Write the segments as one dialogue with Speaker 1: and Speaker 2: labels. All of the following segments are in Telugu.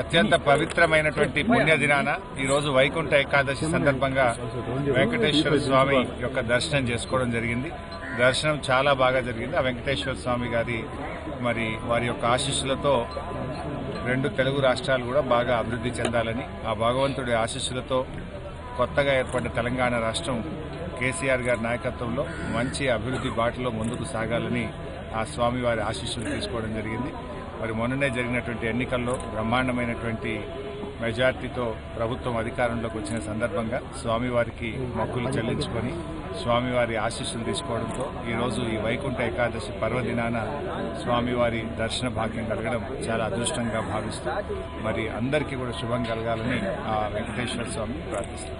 Speaker 1: అత్యంత పవిత్రమైనటువంటి పుణ్య దినాన ఈరోజు వైకుంఠ ఏకాదశి సందర్భంగా వెంకటేశ్వర స్వామి యొక్క దర్శనం చేసుకోవడం జరిగింది దర్శనం చాలా బాగా జరిగింది ఆ వెంకటేశ్వర స్వామి గారి మరి వారి యొక్క ఆశీస్సులతో రెండు తెలుగు రాష్ట్రాలు కూడా బాగా అభివృద్ధి చెందాలని ఆ భగవంతుడి ఆశీస్సులతో కొత్తగా ఏర్పడ్డ తెలంగాణ రాష్ట్రం కేసీఆర్ గారి నాయకత్వంలో మంచి అభివృద్ధి బాటలో ముందుకు సాగాలని ఆ స్వామివారి ఆశీస్సులు తీసుకోవడం జరిగింది మరి మొన్ననే జరిగినటువంటి ఎన్నికల్లో బ్రహ్మాండమైనటువంటి మెజార్టీతో ప్రభుత్వం అధికారంలోకి వచ్చిన సందర్భంగా స్వామివారికి మొక్కులు చెల్లించుకొని స్వామివారి ఆశీస్సులు తీసుకోవడంతో ఈరోజు ఈ వైకుంఠ ఏకాదశి పర్వదినాన స్వామివారి దర్శన భాగ్యం కలగడం చాలా అదృష్టంగా భావిస్తూ మరి అందరికీ కూడా శుభం కలగాలని ఆ వెంకటేశ్వర స్వామి ప్రార్థిస్తాం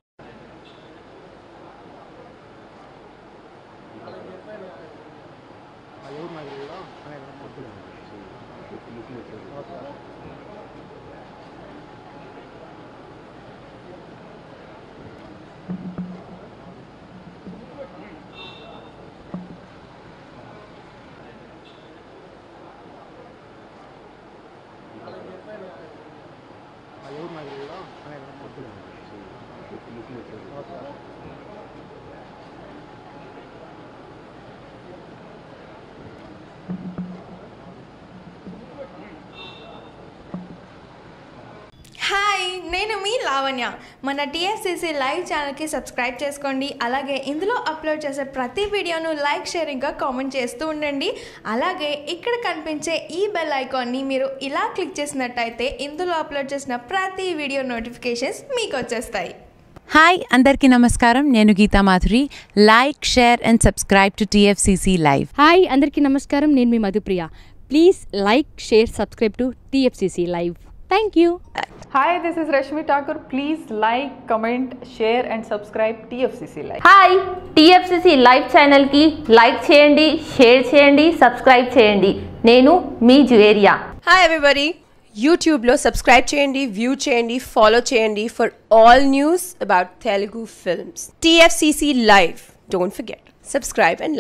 Speaker 2: హాయ్ నేను మీ లావణ్య మన టీఎస్సీసీ లైవ్ ఛానల్కి సబ్స్క్రైబ్ చేసుకోండి అలాగే ఇందులో అప్లోడ్ చేసే ప్రతి వీడియోను లైక్ షేరింగ్గా కామెంట్ చేస్తూ ఉండండి అలాగే ఇక్కడ కనిపించే ఈ బెల్ ఐకాన్ని మీరు ఇలా క్లిక్ చేసినట్టయితే ఇందులో అప్లోడ్ చేసిన ప్రతి వీడియో నోటిఫికేషన్స్ మీకు వచ్చేస్తాయి
Speaker 3: హాయ్ అందరికీ నమస్కారం నేను Geetha Madhuri like share and subscribe to TFCC live
Speaker 4: hi అందరికీ నమస్కారం నేను మీ Madhupriya please like share subscribe to TFCC live thank you
Speaker 5: Hi, this is Rashmi Thakur. Please like, comment, share, and subscribe TFCC Live.
Speaker 6: Hi TFCC live ఛానల్కి లైక్ చేయండి షేర్ చేయండి సబ్స్క్రైబ్ చేయండి నేను మీ జువేరియా
Speaker 7: హాయ్ ఎవ్రీబడి యూట్యూబ్లో సబ్స్క్రైబ్ చేయండి వ్యూ చేయండి ఫాలో చేయండి for all news about Telugu films TFCC live don't forget subscribe and